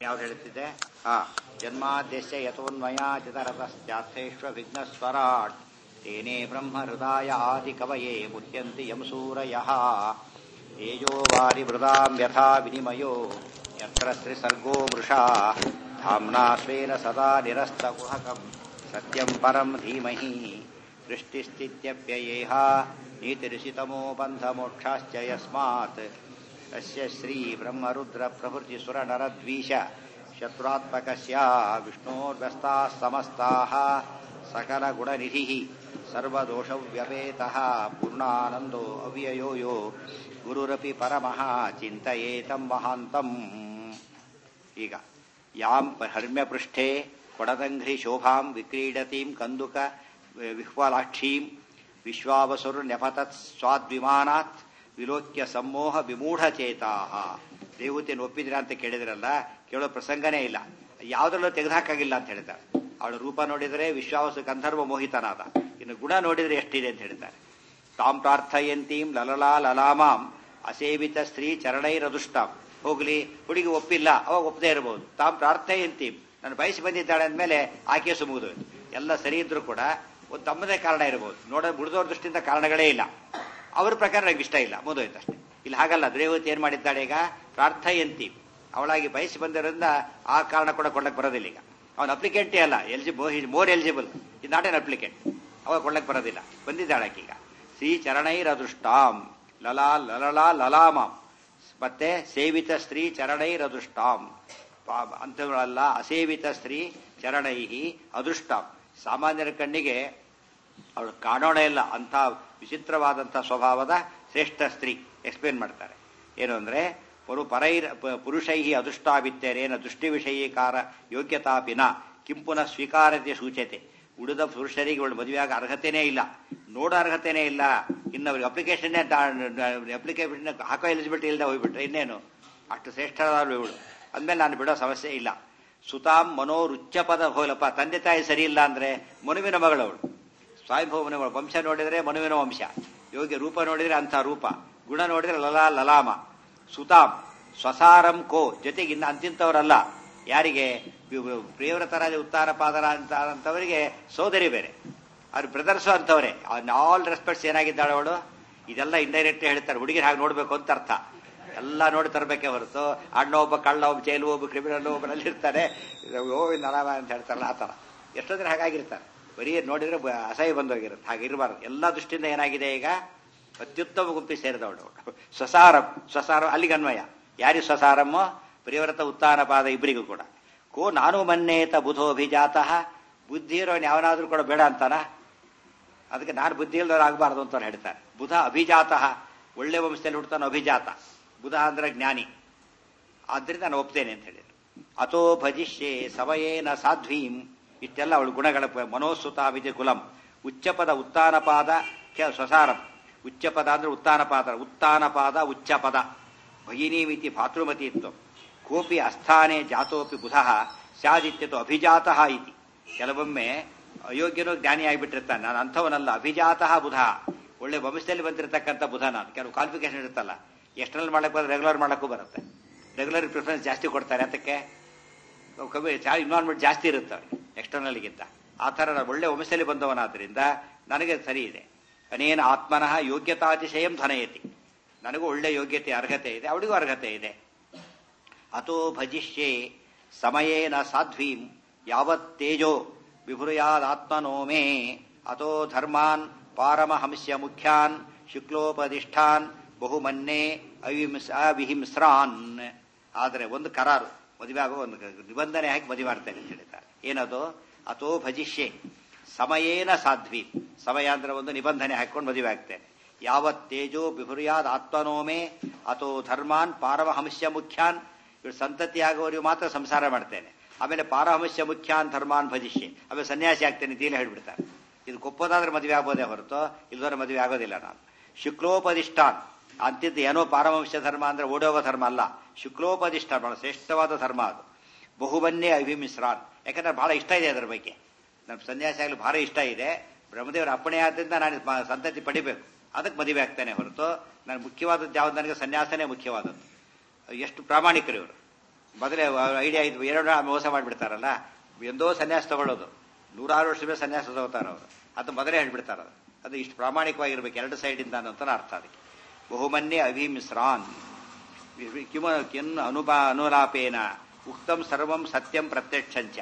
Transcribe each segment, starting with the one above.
ಯಾವ್ದು ಹೇಳ್ತಿದ್ದೆ ಹಾ ಜನ್ಮಾದ್ಯಸ್ಯ ಯಥೋನ್ಮಯಾಚಿತರತಶ್ಚಾರ್ಥೇಶ್ವ ವಿಘ್ನಸ್ವರಾಟ್ ತೇನೇ ಬ್ರಹ್ಮ ಹೃದಯ ಆದಿ ಕವಯೇ ಮುಹ್ಯಂತಿ ಯಂ ಸೂರಯಃ ತೇಜೋ ವಾರಿ ಮೃದಾಂ ಯಥಾ ವಿನಿಮಯೋ ಯತ್ರ ತ್ರಿಸರ್ಗೋ ಮೃಷಾ ಧಾಮ್ನಾ ಸ್ವೇನ ಸದಾ ನಿರಸ್ತಕುಹಕಂ ಸತ್ಯಂ ಪರಂ ಧೀಮಹಿ ಸೃಷ್ಟಿಸ್ಥಿತ್ಯಪ್ಯಯೇಹ ನೀತಿರಿಷಿತಮೋ ಬಂಧಮೋಕ್ಷಾಶ್ಚ ಯಸ್ಮಾತ್ तस्य श्रीब्रह्मरुद्रप्रभृतिसुरनरद्वीष शत्रुरात्मकस्य विष्णोर्व्यस्ताः समस्ताः सकलगुणनिधिः सर्वदोषव्यपेतः पूर्णानन्दो अव्ययो यो गुरुरपि परमः चिन्तयेतं महान्तम् ಈಗ ಯಾಂ ಹರ್ಮ್ಯಪೃಷ್ಠೆ ಕೊಡದಂಘ್ರಿ ಶೋಭಾಂ ವಿಕ್ರೀಡತೀಂ ಕಂದುಕ ವಿಹ್ವಲಾಕ್ಷೀಂ ವಿಶ್ವಾವಸುರ್ನ್ಯಪತತ್ ಸ್ವಾದ್ವಿಮಾನಾತ್ ವಿಲೋಕ್ಯ ಸಮೋಹ ವಿಮೂಢಚೇತಾ ದೇವತೆಯನ್ನು ಒಪ್ಪಿದ್ರ ಅಂತ ಕೇಳಿದ್ರಲ್ಲ ಕೇಳೋ ಪ್ರಸಂಗನೇ ಇಲ್ಲ ಯಾವುದ್ರಲ್ಲೂ ತೆಗೆದುಹಾಕಾಗಿಲ್ಲ ಅಂತ ಹೇಳ್ತಾರೆ ಅವಳ ರೂಪ ನೋಡಿದರೆ ವಿಶ್ವಾವಸು ಗಂಧರ್ವ ಮೋಹಿತನಾದ ಇನ್ನು ಗುಣ ನೋಡಿದರೆ ಎಷ್ಟಿದೆ ಅಂತ ಹೇಳ್ತಾರೆ ತಾಂ ಪ್ರಾರ್ಥಯಂತೀಂ ಲಲಲಾ ಲಲಾಮಾಂ ಅಸೇವಿತ ಸ್ತ್ರೀ ಚರಣೈರದುಷ್ಟಾಂ ಹೋಗ್ಲಿ ಹುಡುಗಿ ಒಪ್ಪಿಲ್ಲ ಅವಾಗ ಒಪ್ಪದೇ ಇರಬಹುದು ತಾಂ ಪ್ರಾರ್ಥಯಂತೀಂ ನಾನು ಬಯಸಿ ಬಂದಿದ್ದಾಳೆ ಅಂದಮೇಲೆ ಆಕೆ ಸುಮುವುದು ಎಲ್ಲ ಸರಿ ಇದ್ರೂ ಕೂಡ ಒಂದು ತಮ್ಮದೇ ಕಾರಣ ಇರಬಹುದು ನೋಡ ಬಿಡದವ್ರ ದೃಷ್ಟಿಯಿಂದ ಕಾರಣಗಳೇ ಇಲ್ಲ ಅವ್ರ ಪ್ರಕಾರ ನನಗೆ ಇಷ್ಟ ಇಲ್ಲ ಮುಗಿದೋಯ್ತು ಅಷ್ಟೇ ಇಲ್ಲಿ ಹಾಗಲ್ಲ ದೇವತೆ ಏನ್ ಮಾಡಿದ್ದಾಳೆ ಈಗ ಪ್ರಾರ್ಥಯಂತಿ ಅವಳಾಗಿ ಬಯಸಿ ಬಂದಿರೋದ್ರಿಂದ ಆ ಕಾರಣ ಕೂಡ ಕೊಡ್ಲಕ್ಕೆ ಬರೋದಿಲ್ಲ ಈಗ ಅವನ ಅಪ್ಲಿಕೆಂಟೇ ಅಲ್ಲ ಎಲ್ಜಿ ಮೋರ್ ಎಲಿಜಿಬಲ್ ಇದು ನಾಟ್ ಎನ್ ಅಪ್ಲಿಕೆಂಟ್ ಅವಾಗ ಕೊಡ್ಲಕ್ಕೆ ಬರೋದಿಲ್ಲ ಬಂದಿದ್ದಾಳೆ ಈಗ ಶ್ರೀ ಚರಣೈರದೃಷ್ಟಾಂ ಲಲಾ ಲಲಲಾ ಲಲಾಮಾಂ ಮತ್ತೆ ಸೇವಿತ ಸ್ತ್ರೀ ಚರಣೈರದೃಷ್ಟಾಂ ಅಂಥವಳಲ್ಲ ಅಸೇವಿತ ಸ್ತ್ರೀ ಚರಣೈ ಅದೃಷ್ಟಾಂ ಸಾಮಾನ್ಯರ ಕಣ್ಣಿಗೆ ಅವಳು ಕಾಣೋಣ ಇಲ್ಲ ಅಂತ ವಿಚಿತ್ರವಾದಂತಹ ಸ್ವಭಾವದ ಶ್ರೇಷ್ಠ ಸ್ತ್ರೀ ಎಕ್ಸ್ಪ್ಲೇನ್ ಮಾಡ್ತಾರೆ ಏನು ಅಂದ್ರೆ ಪರು ಪರೈರ ಪುರುಷೈ ಅದೃಷ್ಟಾಭಿತ್ತರೇನ ದೃಷ್ಟಿ ವಿಷಯೀಕಾರ ಯೋಗ್ಯತಾಪಿನ ಕಿಂಪುನ ಸ್ವೀಕಾರತೆ ಸೂಚತೆ ಉಳಿದ ಪುರುಷರಿಗೆ ಇವಳು ಮದುವೆಯಾಗ ಅರ್ಹತೆನೇ ಇಲ್ಲ ನೋಡೋ ಅರ್ಹತೆನೇ ಇಲ್ಲ ಇನ್ನು ಅವ್ರಿಗೆ ಅಪ್ಲಿಕೇಶನ್ ಅಪ್ಲಿಕೇಶನ್ ಹಾಕೋ ಎಲಿಜಿಬಿಲಿಟಿ ಇಲ್ಲದೆ ಹೋಗ್ಬಿಟ್ರೆ ಇನ್ನೇನು ಅಷ್ಟು ಶ್ರೇಷ್ಠರಾದ ಇವಳು ಅಂದ್ಮೇಲೆ ನಾನು ಬಿಡೋ ಸಮಸ್ಯೆ ಇಲ್ಲ ಸುತಾಂ ಮನೋರುಚ್ಚಪದ ಹೋಲಪ್ಪ ತಂದೆ ತಾಯಿ ಸರಿ ಇಲ್ಲ ಅಂದ್ರೆ ಮನುವಿನ ಮಗಳವಳು ಸ್ವಾಯಂಭವನ ವಂಶ ನೋಡಿದ್ರೆ ಮನುವಿನ ವಂಶ ಯೋಗ್ಯ ರೂಪ ನೋಡಿದ್ರೆ ಅಂಥ ರೂಪ ಗುಣ ನೋಡಿದ್ರೆ ಲಲಾ ಲಲಾಮ ಸುತಾಂ ಸ್ವಸಾರಂ ಕೋ ಜೊತೆಗೆ ಇನ್ನು ಅಂತಿಂತವರಲ್ಲ ಯಾರಿಗೆ ಪ್ರಿಯವ್ರತರಾಜ ಉತ್ತಾರ ಪಾದರ ಅಂತ ಅಂತವರಿಗೆ ಸೋದರಿ ಬೇರೆ ಅವ್ರು ಬ್ರದರ್ಸು ಅಂತವ್ರೆ ಆಲ್ ರೆಸ್ಪೆಕ್ಟ್ಸ್ ಏನಾಗಿದ್ದಾಳೆ ಅವಳು ಇದೆಲ್ಲ ಇಂಡೈರೆಕ್ಟ್ ಹೇಳ್ತಾರೆ ಹುಡುಗಿನ ಹಾಗೆ ನೋಡ್ಬೇಕು ಅಂತ ಅರ್ಥ ಎಲ್ಲ ನೋಡಿ ತರಬೇಕೆ ಹೊರತು ಅಣ್ಣ ಒಬ್ಬ ಕಳ್ಳ ಒಬ್ಬ ಜೈಲು ಒಬ್ಬ ಕ್ರಿಮಿನಲ್ ಒಬ್ಬರಲ್ಲಿ ಇರ್ತಾರೆ ಓ ನಳವ ಅಂತ ಹೇಳ್ತಾರಲ್ಲ ಆ ಥರ ಎಷ್ಟೊಂದ್ರೆ ಹಾಗಾಗಿರ್ತಾರೆ ಬರೀ ನೋಡಿದ್ರೆ ಅಸಹ್ಯ ಬಂದೋಗಿರುತ್ತೆ ಹಾಗಿರಬಾರ್ದು ಎಲ್ಲ ದೃಷ್ಟಿಯಿಂದ ಏನಾಗಿದೆ ಈಗ ಅತ್ಯುತ್ತಮ ಗುಂಪಿ ಸೇರಿದವಳು ಸ್ವಸಾರಂ ಸ್ವಸಾರಂ ಅಲ್ಲಿಗೆ ಅನ್ವಯ ಯಾರಿ ಸ್ವಸಾರಮ್ಮೋ ಪ್ರಿಯವ್ರತ ಉತ್ಥಾನ ಪಾದ ಇಬ್ಬರಿಗೂ ಕೂಡ ಕೋ ನಾನು ಮನ್ನೇತ ಬುಧೋಭಿಜಾತ ಬುದ್ಧಿ ಇರೋನು ಯಾವನಾದ್ರೂ ಕೂಡ ಬೇಡ ಅಂತಾನ ಅದಕ್ಕೆ ನಾನು ಬುದ್ಧಿ ಇಲ್ದವ್ರು ಆಗಬಾರ್ದು ಅಂತ ಹೇಳ್ತಾರೆ ಬುಧ ಅಭಿಜಾತ ಒಳ್ಳೆ ವಂಶದಲ್ಲಿ ಹುಡ್ತಾನೆ ಅಭಿಜಾತ ಬುಧ ಅಂದ್ರೆ ಜ್ಞಾನಿ ಆದ್ರಿಂದ ನಾನು ಒಪ್ತೇನೆ ಅಂತ ಹೇಳಿದ್ರು ಅಥೋ ಭಜಿಷ್ಯೆ ಸಮಯೇನ ಸಾಧ್ವೀಂ ಇಷ್ಟೆಲ್ಲ ಅವಳು ಗುಣಗಳ ಮನೋಸುತ ವಿಜಯ ಕುಲಂ ಉಚ್ಚಪದ ಉತ್ತಾನಪಾದ ಸ್ವಸಾರಂ ಉಚ್ಚಪದ ಅಂದ್ರೆ ಉತ್ತಾನಪಾದ ಉತ್ತಾನಪಾದ ಉಚ್ಚಪದ ಭಗಿನೀಮಿತಿ ಭಾತೃಮತಿ ಇತ್ತು ಕೋಪಿ ಅಸ್ಥಾನೆ ಜಾತೋಪಿ ಬುಧ ಸ್ಯಾದಿತ್ಯತು ಅಭಿಜಾತ ಇತಿ ಕೆಲವೊಮ್ಮೆ ಅಯೋಗ್ಯನೋ ಜ್ಞಾನಿ ಆಗಿಬಿಟ್ಟಿರ್ತಾನೆ ನಾನು ಅಂಥವನಲ್ಲ ಅಭಿಜಾತ ಬುಧ ಒಳ್ಳೆ ವಂಶದಲ್ಲಿ ಬಂದಿರತಕ್ಕಂಥ ಬುಧ ನಾನು ಕೆಲವು ಕ್ವಾಲಿಫಿಕೇಶನ್ ಇರುತ್ತಲ್ಲ ಎಷ್ಟರಲ್ಲಿ ಮಾಡಕ್ಕೆ ಬರೋದು ರೆಗ್ಯುಲರ್ ಮಾಡಕ್ಕೂ ಬರುತ್ತೆ ರೆಗ್ಯುಲರ್ ಪ್ರಿಫರೆನ್ಸ್ ಜಾಸ್ತಿ ಕೊಡ್ತಾರೆ ಅದಕ್ಕೆ ಕಮ್ಮಿ ಇನ್ವಾಲ್ವ್ಮೆಂಟ್ ಜಾಸ್ತಿ ಇರುತ್ತೆ ಅವ್ರಿಗೆ ಎಕ್ಸ್ಟರ್ನಲ್ಗಿಂತ ಆ ಥರ ನಾನು ಒಳ್ಳೆ ವಂಶದಲ್ಲಿ ಬಂದವನಾದ್ರಿಂದ ನನಗೆ ಸರಿ ಇದೆ ಅನೇನ ಆತ್ಮನಃ ಯೋಗ್ಯತಾತಿಶಯಂ ಧನಯತಿ ನನಗೂ ಒಳ್ಳೆ ಯೋಗ್ಯತೆ ಅರ್ಹತೆ ಇದೆ ಅವಳಿಗೂ ಅರ್ಹತೆ ಇದೆ ಅಥೋ ಭಜಿಷ್ಯೆ ಸಮಯೇನ ಸಾಧ್ವೀಂ ಯಾವತ್ ತೇಜೋ ವಿಭುರ್ಯಾದಾತ್ಮನೋ ಮೇ ಅಥೋ ಧರ್ಮಾನ್ ಪಾರಮಹಂಸ್ಯ ಮುಖ್ಯಾನ್ ಶುಕ್ಲೋಪದಿಷ್ಠಾನ್ ಬಹುಮನ್ನೇ ಅವಿಹಿಂಸ ಅವಿಹಿಂಸ್ರಾನ್ ಆದರೆ ಒಂದು ಕರಾರು ಮದುವೆ ಆಗೋ ಒಂದು ನಿಬಂಧನೆ ಹಾಕಿ ಮದುವೆ ಮಾಡ್ತೇನೆ ಅಂತ ಹೇಳಿದ್ದಾರೆ ಏನದು ಅಥೋ ಭಜಿಷ್ಯೆ ಸಮಯೇನ ಸಾಧ್ವಿ ಸಮಯ ಅಂದ್ರೆ ಒಂದು ನಿಬಂಧನೆ ಹಾಕೊಂಡು ಮದುವೆ ಆಗ್ತೇನೆ ಯಾವತ್ ತೇಜೋ ಬಿಹುರ್ಯಾದ್ ಆತ್ಮನೋಮೆ ಅಥೋ ಧರ್ಮಾನ್ ಪಾರಮಹಂಸ್ಯ ಮುಖ್ಯಾನ್ ಇವರು ಸಂತತಿ ಆಗುವವರಿಗೆ ಮಾತ್ರ ಸಂಸಾರ ಮಾಡ್ತೇನೆ ಆಮೇಲೆ ಪಾರಮಹಂಸ್ಯ ಮುಖ್ಯಾನ್ ಧರ್ಮಾನ್ ಭಜಿಷ್ಯೆ ಆಮೇಲೆ ಸನ್ಯಾಸಿ ಆಗ್ತೇನೆ ತೀಲ ಹೇಳ್ಬಿಡ್ತಾರೆ ಇದು ಕೊಪ್ಪದಾದ್ರೆ ಮದುವೆ ಆಗೋದೇ ಹೊರತು ಇಲ್ದೋದ್ರೆ ಮದುವೆ ಆಗೋದಿಲ್ಲ ನಾನು ಶುಕ್ಲೋಪದಿಷ್ಟಾನ್ ಅಂತಿದ್ದು ಏನೋ ಪಾರಮಂಶ ಧರ್ಮ ಅಂದ್ರೆ ಓಡೋಗೋ ಧರ್ಮ ಅಲ್ಲ ಶುಕ್ಲೋಪದಿಷ್ಠ ಬಹಳ ಶ್ರೇಷ್ಠವಾದ ಧರ್ಮ ಅದು ಬಹುಬನ್ನೇ ಅಭಿಮಿಶ್ರಾನ್ ಯಾಕಂದ್ರೆ ಬಹಳ ಇಷ್ಟ ಇದೆ ಅದರ ಬಗ್ಗೆ ನನ್ನ ಸನ್ಯಾಸಿ ಆಗಲು ಭಾರಿ ಇಷ್ಟ ಇದೆ ಬ್ರಹ್ಮದೇವರ ಅಪ್ಪಣೆ ಆದ್ರಿಂದ ನಾನು ಸಂತತಿ ಪಡಿಬೇಕು ಅದಕ್ಕೆ ಮದುವೆ ಆಗ್ತಾನೆ ಹೊರತು ನಾನು ಮುಖ್ಯವಾದದ್ದು ಯಾವ್ದು ನನಗೆ ಸನ್ಯಾಸನೇ ಮುಖ್ಯವಾದದ್ದು ಎಷ್ಟು ಪ್ರಾಮಾಣಿಕರು ಇವರು ಮೊದಲೇ ಐಡಿಯಾ ಇದ್ವು ಎರಡು ಮೋಸ ಮಾಡಿಬಿಡ್ತಾರಲ್ಲ ಎಂದೋ ಸನ್ಯಾಸ ತಗೊಳ್ಳೋದು ನೂರಾರು ವರ್ಷ ಮೇಲೆ ಸನ್ಯಾಸ ತಗೋತಾರೆ ಅವರು ಅದು ಮೊದಲೇ ಹೇಳ್ಬಿಡ್ತಾರೆ ಅದು ಅದು ಇಷ್ಟು ಪ್ರಾಮಾಣಿಕವಾಗಿರ್ಬೇಕು ಎರಡು ಸೈಡಿಂದ ಅಂತ ಅರ್ಥ ಅದಕ್ಕೆ ಬಹುಮನ್ಯೆ ಅವಿಮಿಸ್ರಾನ್ ಕಿಮ ಕಿನ್ ಅನುಪಾ ಅನುಲಾಪೇನ ಉಕ್ತಂ ಸರ್ವಂ ಸತ್ಯಂ ಪ್ರತ್ಯಕ್ಷಂಚ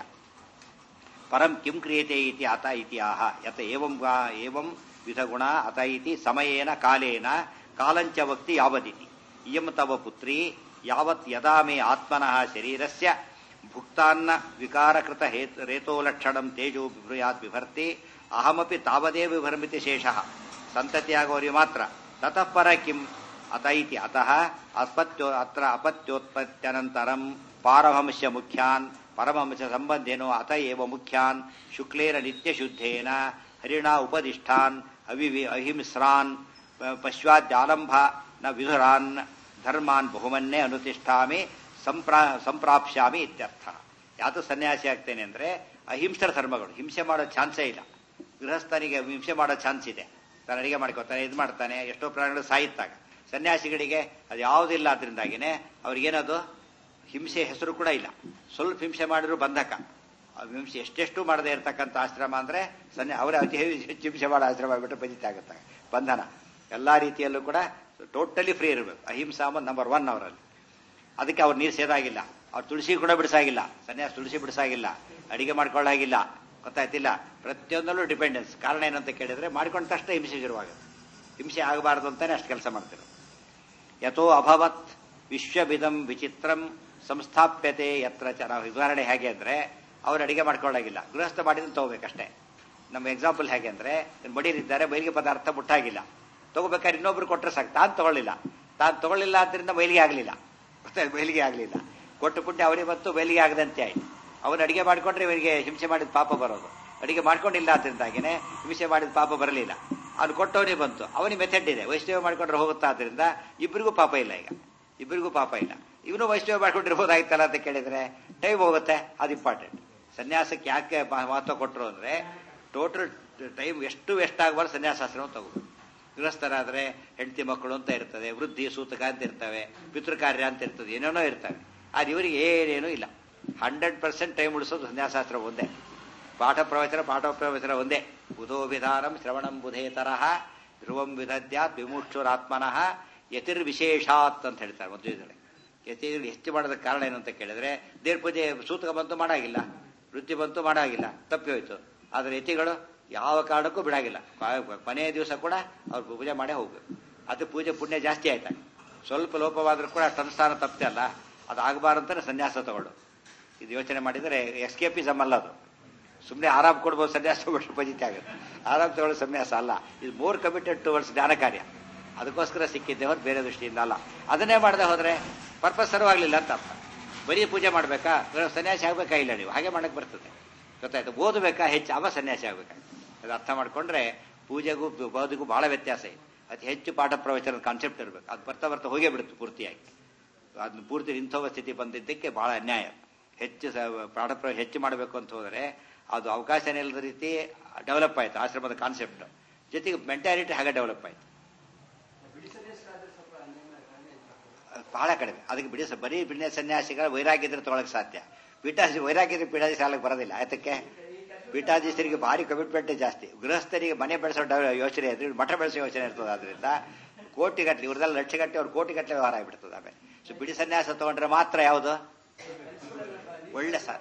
ಪರಂ ಕಿಂ ಕ್ರಿಯತೆ ಇತಿ ಅತ ಇತಿ ಆಹ ಯತ ಏವಂ ವಾ ಏವಂ ವಿಧಗುಣ ಅತ ಇತಿ ಸಮಯೇನ ಕಾಲೇನ ಕಾಲಂಚ ವಕ್ತಿ ಯಾವದಿತಿ ಇಯಂ ತವ ಪುತ್ರಿ ಯಾವತ್ ಯದಾ ಮೇ ಆತ್ಮನಃ ಶರೀರಸ್ಯ ಭುಕ್ತಾನ್ನ ವಿಕಾರಕೃತ ಹೇತ್ ರೇತೋಲಕ್ಷಣಂ ತೇಜೋ ಬಿಭ್ರೂಯಾತ್ ಬಿಭರ್ತಿ ಅಹಮಪಿ ತಾವದೇ ವಿಭರ್ಮಿತಿ ಶೇಷಃ ಸಂತತಿಯಾಗುವವರಿಗೆ ಮಾತ್ರ ತತಃ ಪರ ಕಿಂ ಅತ ಇತಿ ಅತಃ ಅಪತ್ಯೋ ಅತ್ರ ಅಪತ್ಯೋತ್ಪತ್ತ್ಯನಂತರಂ ಪಾರಮಂಶ ಮುಖ್ಯಾನ್ ಪರಮಂಶ ಸಂಬಂಧೇನೋ ಅತ ಏವ ಮುಖ್ಯಾನ್ ಶುಕ್ಲೇನ ನಿತ್ಯಶುದ್ಧೇನ ಹರಿಣ ಉಪದಿಷ್ಟಾನ್ ಅವಿವಿ ಅಹಿಂಸ್ರಾನ್ ಪಶ್ವಾದ್ಯಾಲಂಭ ನ ವಿಧುರಾನ್ ಧರ್ಮಾನ್ ಬಹುಮನ್ನೇ ಅನುತಿಷ್ಠಾಮಿ ಸಂಪ್ರಾ ಸಂಪ್ರಾಪ್ಸ್ಯಾಮಿ ಇತ್ಯರ್ಥ ಯಾವುದು ಸನ್ಯಾಸಿ ಆಗ್ತೇನೆ ಅಂದ್ರೆ ಅಹಿಂಸರ ಧರ್ಮಗಳು ಹಿಂಸೆ ಮಾಡೋ ಚಾನ್ಸೇ ಇಲ್ಲ ಗೃಹಸ್ಥನಿಗೆ ಹಿಂಸೆ ಮಾಡೋ ಚಾನ್ಸ್ ಇದೆ ತಾನು ಅಡಿಗೆ ಮಾಡ್ಕೋತಾನೆ ಇದು ಮಾಡ್ತಾನೆ ಎಷ್ಟೋ ಪ್ರಾಣಿಗಳು ಸಾಯುತ್ತಾಗ ಸನ್ಯಾಸಿಗಳಿಗೆ ಅದು ಯಾವುದಿಲ್ಲ ಅದರಿಂದಾಗಿನೇ ಅವ್ರಿಗೇನದು ಹಿಂಸೆ ಹೆಸರು ಕೂಡ ಇಲ್ಲ ಸ್ವಲ್ಪ ಹಿಂಸೆ ಮಾಡಿದ್ರು ಬಂಧಕ ಆ ಹಿಂಸೆ ಎಷ್ಟೆಷ್ಟು ಮಾಡದೇ ಇರತಕ್ಕಂಥ ಆಶ್ರಮ ಅಂದ್ರೆ ಸನ್ಯಾ ಅವರೇ ಅತಿ ಹೆಚ್ಚು ಹಿಂಸೆ ಮಾಡೋ ಆಶ್ರಮ ಆಗ್ಬಿಟ್ಟು ಬಜಿತ ಆಗುತ್ತೆ ಬಂಧನ ಎಲ್ಲಾ ರೀತಿಯಲ್ಲೂ ಕೂಡ ಟೋಟಲಿ ಫ್ರೀ ಇರಬೇಕು ಅಹಿಂಸಾ ನಂಬರ್ ಒನ್ ಅವರಲ್ಲಿ ಅದಕ್ಕೆ ಅವ್ರು ನೀರು ಸೇದಾಗಿಲ್ಲ ಅವ್ರು ತುಳಸಿ ಕೂಡ ಬಿಡಿಸಾಗಿಲ್ಲ ಸನ್ಯಾಸ ತುಳಸಿ ಬಿಡಿಸಾಗಿಲ್ಲ ಅಡಿಗೆ ಮಾಡ್ಕೊಳ್ಳಾಗಿಲ್ಲ ಗೊತ್ತಾಯ್ತಿಲ್ಲ ಪ್ರತಿಯೊಂದಲ್ಲೂ ಡಿಪೆಂಡೆನ್ಸ್ ಕಾರಣ ಏನಂತ ಕೇಳಿದ್ರೆ ಮಾಡ್ಕೊಂಡ ತಕ್ಷಣ ಹಿಂಸೆ ಶುರುವಾಗುತ್ತೆ ಹಿಂಸೆ ಆಗಬಾರದು ಅಂತಾನೆ ಅಷ್ಟು ಕೆಲಸ ಮಾಡ್ತಿರೋ ಯಥೋ ಅಭವತ್ ವಿಶ್ವವಿಧಂ ವಿಚಿತ್ರಂ ಸಂಸ್ಥಾಪ್ಯತೆ ಯತ್ರ ಚ ನಾವು ಉದಾಹರಣೆ ಹೇಗೆ ಅಂದ್ರೆ ಅವ್ರು ಅಡಿಗೆ ಮಾಡ್ಕೊಳ್ಳಾಗಿಲ್ಲ ಗೃಹಸ್ಥ ಮಾಡಿದ್ರೆ ತಗೋಬೇಕಷ್ಟೇ ನಮ್ಮ ಎಕ್ಸಾಂಪಲ್ ಹೇಗೆ ಅಂದ್ರೆ ಮಡಿಲಿದ್ದಾರೆ ಮೈಲಿಗೆ ಪದಾರ್ಥ ಮುಟ್ಟಾಗಿಲ್ಲ ತಗೋಬೇಕಾದ್ರೆ ಇನ್ನೊಬ್ರು ಕೊಟ್ಟರೆ ಸಾಕು ತಾನು ತಗೊಳ್ಳಿಲ್ಲ ತಾನು ತಗೊಳ್ಳಿಲ್ಲ ಆದ್ದರಿಂದ ಮೈಲಿಗೆ ಆಗಲಿಲ್ಲ ಮೈಲಿಗೆ ಆಗಲಿಲ್ಲ ಕೊಟ್ಟು ಪುಣ್ಯ ಅವರಿಗೆ ಬಂತು ಮೈಲಿಗೆ ಆಗದಂತೆ ಆಯ್ತು ಅವನು ಅಡಿಗೆ ಮಾಡ್ಕೊಂಡ್ರೆ ಇವರಿಗೆ ಹಿಂಸೆ ಮಾಡಿದ ಪಾಪ ಬರೋದು ಅಡಿಗೆ ಮಾಡ್ಕೊಂಡಿಲ್ಲ ಅದರಿಂದಾಗಿನೇ ಹಿಂಸೆ ಮಾಡಿದ ಪಾಪ ಬರಲಿಲ್ಲ ಅವ್ನು ಕೊಟ್ಟವನಿಗೆ ಬಂತು ಅವನಿಗೆ ಮೆಥಡ್ ಇದೆ ವೈಷ್ಣವ ಮಾಡ್ಕೊಂಡ್ರೆ ಹೋಗುತ್ತಾ ಆದ್ರಿಂದ ಇಬ್ಬರಿಗೂ ಪಾಪ ಇಲ್ಲ ಈಗ ಇಬ್ಬರಿಗೂ ಪಾಪ ಇಲ್ಲ ಇವನು ವೈಷ್ಣವ ಮಾಡ್ಕೊಂಡಿರ್ಬೋದಾಗಿತ್ತಲ್ಲ ಅಂತ ಕೇಳಿದ್ರೆ ಟೈಮ್ ಹೋಗುತ್ತೆ ಅದು ಇಂಪಾರ್ಟೆಂಟ್ ಸನ್ಯಾಸಕ್ಕೆ ಯಾಕೆ ಮಹತ್ವ ಕೊಟ್ಟರು ಅಂದ್ರೆ ಟೋಟಲ್ ಟೈಮ್ ಎಷ್ಟು ವೆಸ್ಟ್ ಆಗಬಾರ್ದು ಸನ್ಯಾಸಾಶ್ರಮ ತಗೋಬೇಕು ಗೃಹಸ್ಥರಾದ್ರೆ ಹೆಂಡತಿ ಮಕ್ಕಳು ಅಂತ ಇರ್ತದೆ ವೃದ್ಧಿ ಸೂತಕ ಅಂತ ಇರ್ತವೆ ಪಿತೃಕಾರ್ಯ ಅಂತ ಇರ್ತದೆ ಏನೇನೋ ಇರ್ತವೆ ಅದು ಇವರಿಗೆ ಏನೇನೂ ಇಲ್ಲ ಹಂಡ್ರೆಡ್ ಪರ್ಸೆಂಟ್ ಟೈಮ್ ಉಳಿಸೋದು ಸನ್ಯಾಸಾಸ್ತ್ರ ಒಂದೇ ಪಾಠ ಪ್ರವಚನ ಪಾಠ ಪ್ರವಚನ ಒಂದೇ ಬುಧೋ ವಿಧಾನಂ ಶ್ರವಣಂ ಬುಧೇ ತರಹ ಧ್ರುವಂ ವಿಧದ್ಯಾತ್ ವಿಮುಕ್ಷುರಾತ್ಮನಃ ಯತಿರ್ವಿಶೇಷಾತ್ ಅಂತ ಹೇಳ್ತಾರೆ ಮದುವೆ ಯತಿ ಹೆಚ್ಚು ಮಾಡೋದಕ್ಕೆ ಕಾರಣ ಏನು ಅಂತ ಕೇಳಿದ್ರೆ ದೇವ್ರ ಪೂಜೆ ಸೂತಕ ಬಂತು ಮಾಡಾಗಿಲ್ಲ ವೃತ್ತಿ ಬಂತು ಮಾಡಾಗಿಲ್ಲ ತಪ್ಪಿ ಹೋಯ್ತು ಆದರೆ ಯತಿಗಳು ಯಾವ ಕಾರಣಕ್ಕೂ ಬಿಡಾಗಿಲ್ಲ ಕೊನೆಯ ದಿವಸ ಕೂಡ ಅವ್ರು ಪೂಜೆ ಮಾಡೇ ಹೋಗ್ಬೇಕು ಅದು ಪೂಜೆ ಪುಣ್ಯ ಜಾಸ್ತಿ ಆಯ್ತಾಗ ಸ್ವಲ್ಪ ಲೋಪವಾದ್ರೂ ಕೂಡ ಅನುಷ್ಠಾನ ತಪ್ಪತೆ ಅಲ್ಲ ಅದು ಆಗಬಾರಂತಾನೆ ಸನ್ಯಾಸ ತಗೊಳ್ಳು ಇದು ಯೋಚನೆ ಮಾಡಿದರೆ ಎಸ್ಕೇಪಿಸಮ್ ಅಲ್ಲ ಅದು ಸುಮ್ಮನೆ ಆರಾಮ್ ಕೊಡ್ಬೋದು ಸನ್ಯಾಸ ತಗೊಂಡು ಪಜಿತಿ ಆಗುತ್ತೆ ಆರಾಮ್ ತಗೊಳ್ಳೋ ಸನ್ಯಾಸ ಅಲ್ಲ ಇದು ಮೋರ್ ಕಮಿಟೆಡ್ ಟುವರ್ಡ್ಸ್ ಜ್ಞಾನ ಕಾರ್ಯ ಅದಕ್ಕೋಸ್ಕರ ಸಿಕ್ಕಿದ್ದೆ ಹೊರತು ಬೇರೆ ದೃಷ್ಟಿಯಿಂದ ಅಲ್ಲ ಅದನ್ನೇ ಮಾಡದೆ ಹೋದ್ರೆ ಪರ್ಪಸ್ ಸರ್ವಾಗ್ಲಿಲ್ಲ ಅಂತ ಅರ್ಥ ಬರೀ ಪೂಜೆ ಮಾಡ್ಬೇಕಾ ಸನ್ಯಾಸಿ ಆಗ್ಬೇಕಾ ಇಲ್ಲ ನೀವು ಹಾಗೆ ಮಾಡಕ್ ಬರ್ತದೆ ಗೊತ್ತಾಯ್ತು ಓದಬೇಕಾ ಹೆಚ್ಚು ಅವ ಸನ್ಯಾಸಿ ಆಗ್ಬೇಕಾ ಅದು ಅರ್ಥ ಮಾಡ್ಕೊಂಡ್ರೆ ಪೂಜೆಗೂ ಬದುಕು ಬಹಳ ವ್ಯತ್ಯಾಸ ಇದೆ ಅತಿ ಹೆಚ್ಚು ಪಾಠ ಪ್ರವಚನದ ಕಾನ್ಸೆಪ್ಟ್ ಇರಬೇಕು ಅದು ಬರ್ತಾ ಬರ್ತಾ ಹೋಗೇ ಬಿಡುತ್ತೆ ಪೂರ್ತಿಯಾಗಿ ಅದನ್ನ ಪೂರ್ತಿ ನಿಂತೋಗ ಸ್ಥಿತಿ ಬಂದಿದ್ದಕ್ಕೆ ಬಹಳ ಅನ್ಯಾಯ ಹೆಚ್ಚು ಪಾಠ ಪ್ರ ಹೆಚ್ಚು ಮಾಡಬೇಕು ಅಂತ ಹೋದರೆ ಅದು ಅವಕಾಶನೇ ಇಲ್ಲದ ರೀತಿ ಡೆವಲಪ್ ಆಯ್ತು ಆಶ್ರಮದ ಕಾನ್ಸೆಪ್ಟ್ ಜೊತೆಗೆ ಮೆಂಟಾಲಿಟಿ ಹಾಗೆ ಡೆವಲಪ್ ಆಯ್ತು ಬಹಳ ಕಡಿಮೆ ಅದಕ್ಕೆ ಬಿಡಿ ಬರೀ ಬಿಡಿನ ಸನ್ಯಾಸಿಗಳ ವೈರಾಗ್ಯದ್ರೆ ತೊಗೊಳಕ್ ಸಾಧ್ಯ ಪೀಠಾದಿ ವೈರಾಗ್ಯದ ಪೀಠಾದಿ ಸಾಲಕ್ಕೆ ಬರೋದಿಲ್ಲ ಆಯ್ತಕ್ಕೆ ಪೀಠಾಧೀಶರಿಗೆ ಭಾರಿ ಕಮಿಟ್ಮೆಂಟ್ ಜಾಸ್ತಿ ಗೃಹಸ್ಥರಿಗೆ ಮನೆ ಬೆಳೆಸೋ ಯೋಚನೆ ಇದ್ರೆ ಮಠ ಬೆಳೆಸೋ ಯೋಚನೆ ಇರ್ತದೆ ಅದರಿಂದ ಕೋಟಿಗಟ್ಟಲೆ ಇವ್ರದೆಲ್ಲ ಲಕ್ಷಗಟ್ಟಲೆ ಅವ್ರು ಕೋಟಿಗಟ್ಟಲೆ ವ್ಯವಹಾರ ಆಗಿಬಿಡ್ತದೆ ಆಮೇಲೆ ಸೊ ಬಿಡಿ ಸನ್ಯಾಸ ತಗೊಂಡ್ರೆ ಮಾತ್ರ ಯಾವುದು ಒಳ್ಳೆ ಸರ್